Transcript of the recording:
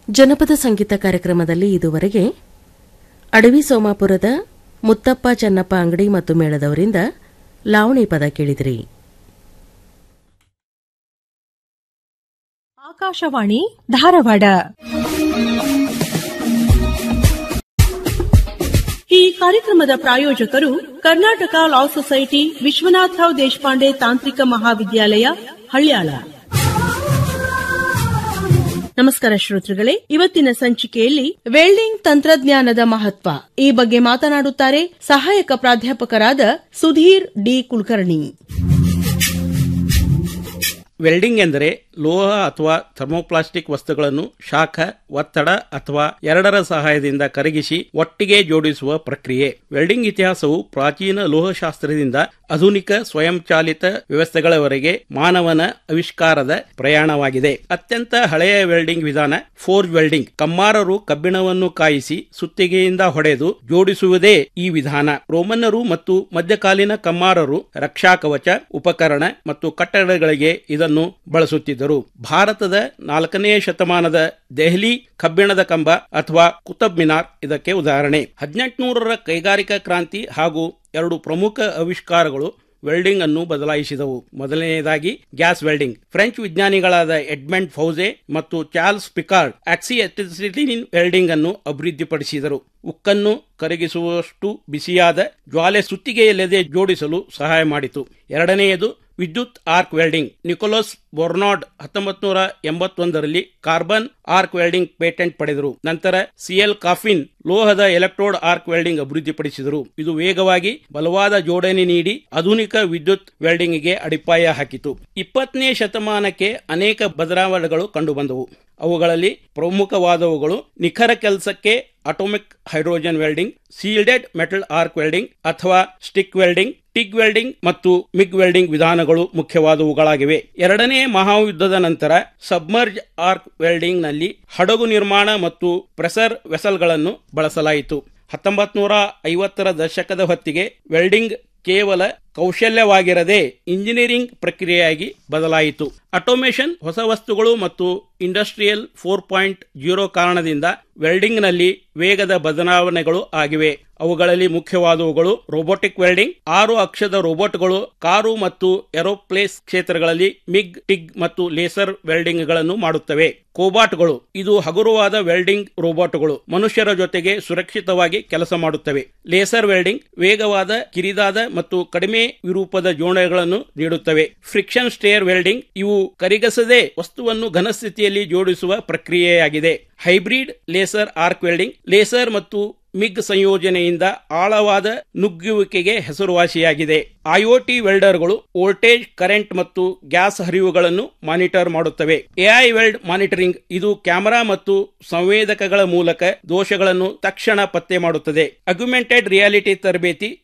ಜನಪದ ಸಂಗೀತ ಕಾರ್ಯಕ್ರಮದಲ್ಲಿ ಇದುವರೆಗೆ ಅಡವಿ ಸೋಮಾಪುರದ ಮುತ್ತಪ್ಪ ಚನ್ನಪ್ಪ ಅಂಗಡಿ ಮತ್ತು ಮೇಳದವರಿಂದ ಲಾವಣಿ ಪದ ಕೇಳಿದಿರಿ ಆಕಾಶವಾಣಿ ಧಾರವಾಡ ಈ ಕಾರ್ಯಕ್ರಮದ ಪ್ರಾಯೋಜಕರು ಕರ್ನಾಟಕ ಲಾ ಸೊಸೈಟಿ ವಿಶ್ವನಾಥರಾವ್ ದೇಶಪಾಂಡೆ ತಾಂತ್ರಿಕ ಮಹಾವಿದ್ಯಾಲಯ ಹಳ್ಯಾಳ ನಮಸ್ಕಾರ ಶ್ರೋತೃಗಳೇ ಇವತ್ತಿನ ಸಂಚಿಕೆಯಲ್ಲಿ ವೆಲ್ಡಿಂಗ್ ತಂತ್ರಜ್ಞಾನದ ಮಹತ್ವ ಈ ಬಗ್ಗೆ ಮಾತನಾಡುತ್ತಾರೆ ಸಹಾಯಕ ಪ್ರಾಧ್ಯಾಪಕರಾದ ಸುಧೀರ್ ಡಿ ಕುಲಕರ್ಣಿ ವೆಲ್ಡಿಂಗ್ ಎಂದರೆ ಲೋಹ ಅಥವಾ ಥರ್ಮೋಪ್ಲಾಸ್ಟಿಕ್ ವಸ್ತುಗಳನ್ನು ಶಾಖ ಒತ್ತಡ ಅಥವಾ ಎರಡರ ಸಹಾಯದಿಂದ ಕರಗಿಸಿ ಒಟ್ಟಿಗೆ ಜೋಡಿಸುವ ಪ್ರಕ್ರಿಯೆ ವೆಲ್ಡಿಂಗ್ ಇತಿಹಾಸವು ಪ್ರಾಚೀನ ಲೋಹಶಾಸ್ತ್ರದಿಂದ ಆಧುನಿಕ ಸ್ವಯಂಚಾಲಿತ ವ್ಯವಸ್ಥೆಗಳವರೆಗೆ ಮಾನವನ ಆವಿಷ್ಕಾರದ ಪ್ರಯಾಣವಾಗಿದೆ ಅತ್ಯಂತ ಹಳೆಯ ವೆಲ್ಡಿಂಗ್ ವಿಧಾನ ಫೋರ್ಜ್ ವೆಲ್ಡಿಂಗ್ ಕಮ್ಮಾರರು ಕಬ್ಬಿಣವನ್ನು ಕಾಯಿಸಿ ಸುತ್ತಿಗೆಯಿಂದ ಹೊಡೆದು ಜೋಡಿಸುವುದೇ ಈ ವಿಧಾನ ರೋಮನ್ನರು ಮತ್ತು ಮಧ್ಯಕಾಲೀನ ಕಮ್ಮಾರರು ರಕ್ಷಾ ಕವಚ ಉಪಕರಣ ಮತ್ತು ಕಟ್ಟಡಗಳಿಗೆ ಇದನ್ನು ಬಳಸುತ್ತಿದ್ದರು ಭಾರತದ ನಾಲ್ಕನೇ ಶತಮಾನದ ದೆಹಲಿ ಕಬ್ಬಿಣದ ಕಂಬ ಅಥವಾ ಕುತಬ್ ಮಿನಾರ್ ಇದಕ್ಕೆ ಉದಾಹರಣೆ ಹದಿನೆಂಟುನೂರರ ಕೈಗಾರಿಕಾ ಕ್ರಾಂತಿ ಹಾಗೂ ಎರಡು ಪ್ರಮುಖ ಆವಿಷ್ಕಾರಗಳು ವೆಲ್ಡಿಂಗ್ ಅನ್ನು ಬದಲಾಯಿಸಿದವು ಮೊದಲನೆಯದಾಗಿ ಗ್ಯಾಸ್ ವೆಲ್ಡಿಂಗ್ ಫ್ರೆಂಚ್ ವಿಜ್ಞಾನಿಗಳಾದ ಎಡ್ಮಂಡ್ ಫೌಸೆ ಮತ್ತು ಚಾರ್ಲ್ಸ್ ಪಿಕಾರ್ಡ್ ಆಕ್ಸಿಎಟಿಸಿಟಿನ್ ವೆಲ್ಡಿಂಗ್ ಅನ್ನು ಅಭಿವೃದ್ಧಿಪಡಿಸಿದರು ಉಕ್ಕನ್ನು ಕರಗಿಸುವಷ್ಟು ಬಿಸಿಯಾದ ಜ್ವಾಲೆ ಸುತ್ತಿಗೆಯಲ್ಲದೆ ಜೋಡಿಸಲು ಸಹಾಯ ಮಾಡಿತು ಎರಡನೆಯದು ವಿದ್ಯುತ್ ಆರ್ಕ್ ವೆಲ್ಡಿಂಗ್ ನಿಕೋಲಸ್ ಬೊರ್ನಾಡ್ ಹತ್ತೊಂಬತ್ತು ನೂರ ಎಂಬತ್ತೊಂದರಲ್ಲಿ ಕಾರ್ಬನ್ ಆರ್ಕ್ ವೆಲ್ಡಿಂಗ್ ಪೇಟೆಂಟ್ ಪಡೆದರು ನಂತರ ಸಿಎಲ್ ಕಾಫಿನ್ ಲೋಹದ ಎಲೆಕ್ಟ್ರೋಡ್ ಆರ್ಕ್ ವೆಲ್ಡಿಂಗ್ ಅಭಿವೃದ್ಧಿಪಡಿಸಿದರು ಇದು ವೇಗವಾಗಿ ಬಲವಾದ ಜೋಡಣೆ ನೀಡಿ ಆಧುನಿಕ ವಿದ್ಯುತ್ ವೆಲ್ಡಿಂಗ್ಗೆ ಅಡಿಪಾಯ ಹಾಕಿತು ಇಪ್ಪತ್ತನೇ ಶತಮಾನಕ್ಕೆ ಅನೇಕ ಬದಲಾವಣೆಗಳು ಕಂಡುಬಂದವು ಅವುಗಳಲ್ಲಿ ಪ್ರಮುಖವಾದವುಗಳು ನಿಖರ ಕೆಲಸಕ್ಕೆ atomic hydrogen welding shielded metal arc welding ಅಥವಾ ಸ್ಟಿಕ್ ವೆಲ್ಡಿಂಗ್ ಟಿಗ್ ವೆಲ್ಡಿಂಗ್ ಮತ್ತು ಮಿಗ್ ವೆಲ್ಡಿಂಗ್ ವಿಧಾನಗಳು ಮುಖ್ಯವಾದವುಗಳಾಗಿವೆ ಎರಡನೇ ಮಹಾಯುದ್ಧದ ನಂತರ ಸಬ್ಮರ್ಜ್ ಆರ್ಕ್ ವೆಲ್ಡಿಂಗ್ ನಲ್ಲಿ ಹಡಗು ನಿರ್ಮಾಣ ಮತ್ತು ಪ್ರೆಸರ್ ವೆಸಲ್ಗಳನ್ನು ಬಳಸಲಾಯಿತು ಹತ್ತೊಂಬತ್ತು ನೂರ ಐವತ್ತರ ದಶಕದ ಹೊತ್ತಿಗೆ ವೆಲ್ಡಿಂಗ್ ಕೇವಲ ಕೌಶಲ್ಯವಾಗಿರದೆ ಇಂಜಿನಿಯರಿಂಗ್ ಪ್ರಕ್ರಿಯೆಯಾಗಿ ಬದಲಾಯಿತು ಆಟೋಮೇಷನ್ ಹೊಸ ವಸ್ತುಗಳು ಮತ್ತು ಇಂಡಸ್ಟ್ರಿಯಲ್ ಫೋರ್ ಪಾಯಿಂಟ್ ಜೀರೋ ಕಾರಣದಿಂದ ವೆಲ್ಡಿಂಗ್ನಲ್ಲಿ ವೇಗದ ಬದಲಾವಣೆಗಳು ಆಗಿವೆ ಅವುಗಳಲ್ಲಿ ಮುಖ್ಯವಾದವುಗಳು ರೋಬೋಟಿಕ್ ವೆಲ್ಡಿಂಗ್ ಆರು ಅಕ್ಷದ ರೋಬೋಟ್ಗಳು ಕಾರು ಮತ್ತು ಏರೋಪ್ಲೇಸ್ ಕ್ಷೇತ್ರಗಳಲ್ಲಿ ಮಿಗ್ ಟಿಗ್ ಮತ್ತು ಲೇಸರ್ ವೆಲ್ಡಿಂಗ್ಗಳನ್ನು ಮಾಡುತ್ತವೆ ಕೋಬಾಟ್ಗಳು ಇದು ಹಗುರವಾದ ವೆಲ್ಡಿಂಗ್ ರೋಬೋಟ್ಗಳು ಮನುಷ್ಯರ ಜೊತೆಗೆ ಸುರಕ್ಷಿತವಾಗಿ ಕೆಲಸ ಮಾಡುತ್ತವೆ ಲೇಸರ್ ವೆಲ್ಡಿಂಗ್ ವೇಗವಾದ ಕಿರಿದಾದ ಮತ್ತು ಕಡಿಮೆ ವಿರೂಪದ ಜೋಡಣೆಗಳನ್ನು ನೀಡುತ್ತವೆ ಫ್ರಿಕ್ಷನ್ ಸ್ಟೇರ್ ವೆಲ್ಡಿಂಗ್ ಇವು ಕರಿಗಸದೆ ವಸ್ತುವನ್ನು ಘನಸ್ಥಿತಿಯಲ್ಲಿ ಜೋಡಿಸುವ ಪ್ರಕ್ರಿಯೆಯಾಗಿದೆ hybrid laser arc welding laser ಮತ್ತು ಮಿಗ್ ಸಂಯೋಜನೆಯಿಂದ ಆಳವಾದ ನುಗ್ಗುವಿಕೆಗೆ ಹೆಸರುವಾಸಿಯಾಗಿದೆ ಐಒಟಿ ವೆಲ್ಡರ್ಗಳು ವೋಲ್ಟೇಜ್ ಕರೆಂಟ್ ಮತ್ತು ಗ್ಯಾಸ್ ಹರಿವುಗಳನ್ನು ಮಾನಿಟರ್ ಮಾಡುತ್ತವೆ ಎಐ ವೆಲ್ಡ್ ಮಾನಿಟರಿಂಗ್ ಇದು ಕ್ಯಾಮೆರಾ ಮತ್ತು ಸಂವೇದಕಗಳ ಮೂಲಕ ದೋಷಗಳನ್ನು ತಕ್ಷಣ ಪತ್ತೆ ಮಾಡುತ್ತದೆ ಅಗ್ಯುಮೆಂಟೆಡ್ ರಿಯಾಲಿಟಿ ತರಬೇತಿ